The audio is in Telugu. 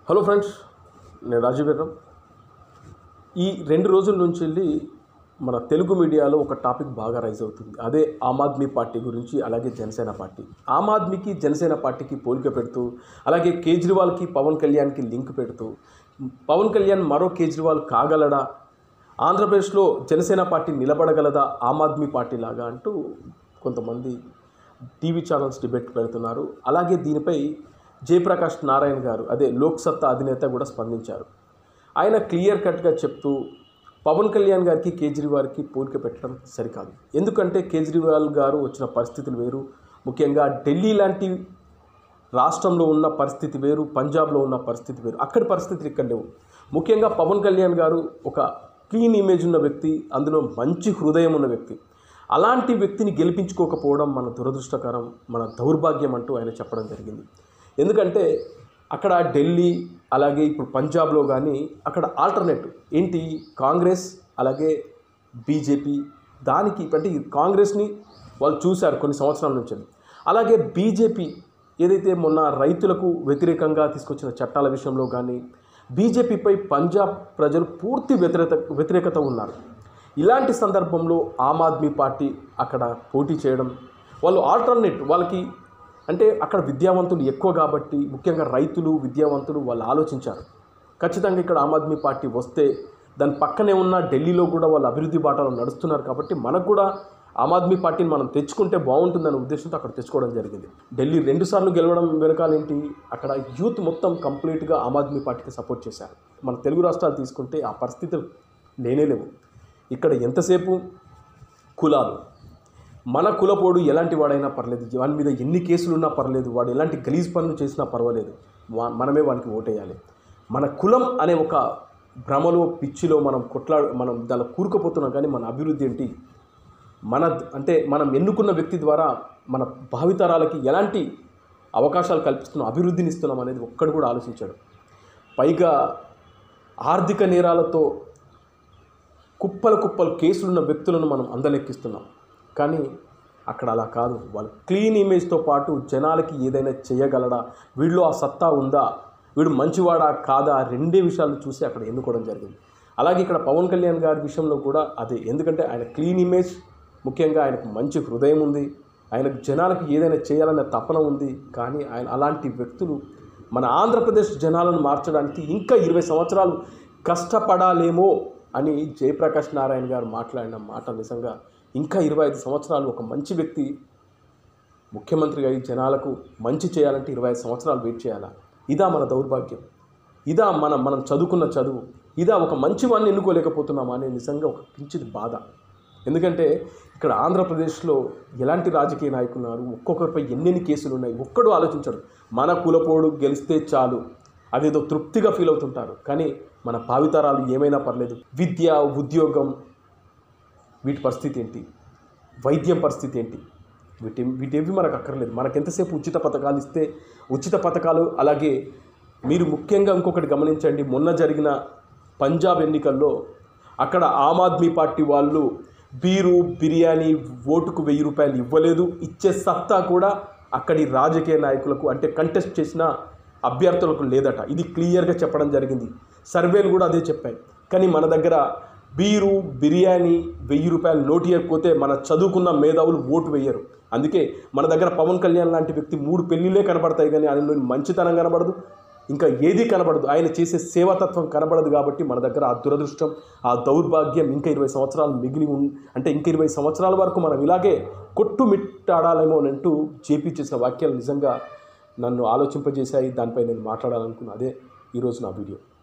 హలో ఫ్రెండ్స్ నేను రాజీవ్ బెర్రం ఈ రెండు రోజుల నుంచి వెళ్ళి మన తెలుగు మీడియాలో ఒక టాపిక్ బాగా రైజ్ అవుతుంది అదే ఆమ్ ఆద్మీ పార్టీ గురించి అలాగే జనసేన పార్టీ ఆమ్ ఆద్మీకి జనసేన పార్టీకి పోలిక పెడుతూ అలాగే కేజ్రీవాల్కి పవన్ కళ్యాణ్కి లింక్ పెడుతూ పవన్ కళ్యాణ్ మరో కేజ్రీవాల్ కాగలడా ఆంధ్రప్రదేశ్లో జనసేన పార్టీ నిలబడగలదా ఆమ్ ఆద్మీ పార్టీ లాగా అంటూ కొంతమంది టీవీ ఛానల్స్ డిబేట్ పెడుతున్నారు అలాగే దీనిపై జయప్రకాష్ నారాయణ గారు అదే లోక్సత్తా అధినేత కూడా స్పందించారు ఆయన క్లియర్ కట్గా చెప్తూ పవన్ కళ్యాణ్ గారికి కేజ్రీవాల్కి పోలిక పెట్టడం సరికాదు ఎందుకంటే కేజ్రీవాల్ గారు వచ్చిన పరిస్థితులు వేరు ముఖ్యంగా ఢిల్లీ లాంటి రాష్ట్రంలో ఉన్న పరిస్థితి వేరు పంజాబ్లో ఉన్న పరిస్థితి వేరు అక్కడి పరిస్థితులు ఇక్కడ లేవు ముఖ్యంగా పవన్ కళ్యాణ్ గారు ఒక క్లీన్ ఇమేజ్ ఉన్న వ్యక్తి అందులో మంచి హృదయం ఉన్న వ్యక్తి అలాంటి వ్యక్తిని గెలిపించుకోకపోవడం మన దురదృష్టకరం మన దౌర్భాగ్యం అంటూ ఆయన చెప్పడం జరిగింది ఎందుకంటే అక్కడ ఢిల్లీ అలాగే ఇప్పుడు పంజాబ్లో కానీ అక్కడ ఆల్టర్నేటివ్ ఏంటి కాంగ్రెస్ అలాగే బీజేపీ దానికి అంటే ఈ కాంగ్రెస్ని వాళ్ళు చూశారు కొన్ని సంవత్సరాల నుంచి అలాగే బీజేపీ ఏదైతే మొన్న రైతులకు వ్యతిరేకంగా తీసుకొచ్చిన చట్టాల విషయంలో కానీ బీజేపీపై పంజాబ్ ప్రజలు పూర్తి వ్యతిరేక వ్యతిరేకత ఉన్నారు ఇలాంటి సందర్భంలో ఆమ్ ఆద్మీ పార్టీ అక్కడ పోటీ చేయడం వాళ్ళు ఆల్టర్నేట్ వాళ్ళకి అంటే అక్కడ విద్యావంతులు ఎక్కువ కాబట్టి ముఖ్యంగా రైతులు విద్యావంతులు వాళ్ళు ఆలోచించారు ఖచ్చితంగా ఇక్కడ ఆమ్ ఆద్మీ పార్టీ వస్తే దాని పక్కనే ఉన్న ఢిల్లీలో కూడా వాళ్ళు అభివృద్ధి బాటలో నడుస్తున్నారు కాబట్టి మనకు కూడా ఆమ్ ఆద్మీ పార్టీని మనం తెచ్చుకుంటే బాగుంటుందనే ఉద్దేశంతో అక్కడ తెచ్చుకోవడం జరిగింది ఢిల్లీ రెండుసార్లు గెలవడం వెనకాలేంటి అక్కడ యూత్ మొత్తం కంప్లీట్గా ఆమ్ ఆద్మీ పార్టీకి సపోర్ట్ చేశారు మన తెలుగు రాష్ట్రాలు తీసుకుంటే ఆ పరిస్థితులు లేనే లేవు ఇక్కడ ఎంతసేపు కులాలు మన కులపోడు ఎలాంటి వాడైనా పర్లేదు వాని మీద ఎన్ని కేసులు ఉన్నా పర్లేదు వాడు ఎలాంటి గలీజ్ పనులు చేసినా పర్వాలేదు వా మనమే వానికి ఓటేయాలి మన కులం అనే ఒక భ్రమలో పిచ్చిలో మనం కొట్లా మనం దానిలో కూరుకుపోతున్నాం కానీ మన అభివృద్ధి ఏంటి మన అంటే మనం ఎన్నుకున్న వ్యక్తి ద్వారా మన భావితరాలకి ఎలాంటి అవకాశాలు కల్పిస్తున్నాం అభివృద్ధిని ఇస్తున్నాం అనేది ఒక్కడు కూడా ఆలోచించాడు పైగా ఆర్థిక నేరాలతో కుప్పలు కుప్పలు కేసులున్న వ్యక్తులను మనం అందలెక్కిస్తున్నాం కానీ అక్కడ అలా కాదు వాళ్ళు క్లీన్ ఇమేజ్తో పాటు జనాలకి ఏదైనా చేయగలడా వీళ్ళు ఆ సత్తా ఉందా వీడు మంచివాడా కాదా రెండే విషయాలు చూసి అక్కడ ఎన్నుకోవడం జరిగింది అలాగే ఇక్కడ పవన్ కళ్యాణ్ గారి విషయంలో కూడా అదే ఎందుకంటే ఆయన క్లీన్ ఇమేజ్ ముఖ్యంగా ఆయనకు మంచి హృదయం ఉంది ఆయనకు జనాలకు ఏదైనా చేయాలనే తపన ఉంది కానీ ఆయన అలాంటి వ్యక్తులు మన ఆంధ్రప్రదేశ్ జనాలను మార్చడానికి ఇంకా ఇరవై సంవత్సరాలు కష్టపడాలేమో అని జయప్రకాష్ నారాయణ గారు మాట్లాడిన మాట నిజంగా ఇంకా ఇరవై ఐదు సంవత్సరాలు ఒక మంచి వ్యక్తి ముఖ్యమంత్రిగా ఈ జనాలకు మంచి చేయాలంటే ఇరవై ఐదు సంవత్సరాలు వెయిట్ చేయాలా ఇదా మన దౌర్భాగ్యం ఇదా మనం మనం చదువుకున్న చదువు ఇదా ఒక మంచి వాడిని ఎన్నుకోలేకపోతున్నామా అనే నిజంగా ఒక కించిత్ బాధ ఎందుకంటే ఇక్కడ ఆంధ్రప్రదేశ్లో ఎలాంటి రాజకీయ నాయకులు ఉన్నారు ఒక్కొక్కరిపై ఎన్నెన్ని కేసులు ఉన్నాయి ఒక్కడు ఆలోచించడు మన కులపోడు గెలిస్తే చాలు అదేదో తృప్తిగా ఫీల్ అవుతుంటారు కానీ మన భావితరాలు ఏమైనా పర్లేదు విద్య ఉద్యోగం వీటి పరిస్థితి ఏంటి వైద్యం పరిస్థితి ఏంటి వీటి వీటేవి మనకు అక్కర్లేదు మనకు ఎంతసేపు ఉచిత పథకాలు ఇస్తే ఉచిత పథకాలు అలాగే మీరు ముఖ్యంగా ఇంకొకటి గమనించండి మొన్న జరిగిన పంజాబ్ ఎన్నికల్లో అక్కడ ఆమ్ ఆద్మీ పార్టీ వాళ్ళు బీరు బిర్యానీ ఓటుకు వెయ్యి రూపాయలు ఇవ్వలేదు ఇచ్చే సత్తా కూడా అక్కడి రాజకీయ నాయకులకు అంటే కంటెస్ట్ చేసిన అభ్యర్థులకు లేదట ఇది క్లియర్గా చెప్పడం జరిగింది సర్వేలు కూడా అదే చెప్పాయి కానీ మన దగ్గర బీరు బిర్యానీ వెయ్యి రూపాయలు నోటు ఇవ్వకపోతే మన చదువుకున్న మేధావులు ఓటు వేయరు అందుకే మన దగ్గర పవన్ కళ్యాణ్ లాంటి వ్యక్తి మూడు పెళ్ళిళ్ళే కనబడతాయి కానీ ఆయనలో మంచితనం కనబడదు ఇంకా ఏదీ కనబడదు ఆయన చేసే సేవాతత్వం కనబడదు కాబట్టి మన దగ్గర ఆ దురదృష్టం ఆ దౌర్భాగ్యం ఇంకా ఇరవై సంవత్సరాలు మిగిలి ఉన్ అంటే ఇంకా ఇరవై సంవత్సరాల వరకు మనం ఇలాగే కొట్టుమిట్టాడాలేమో అని అంటూ జేపీ చేసిన వాక్యాలు నిజంగా నన్ను ఆలోచింపజేశాయి దానిపై నేను మాట్లాడాలనుకున్న అదే ఈరోజు నా వీడియో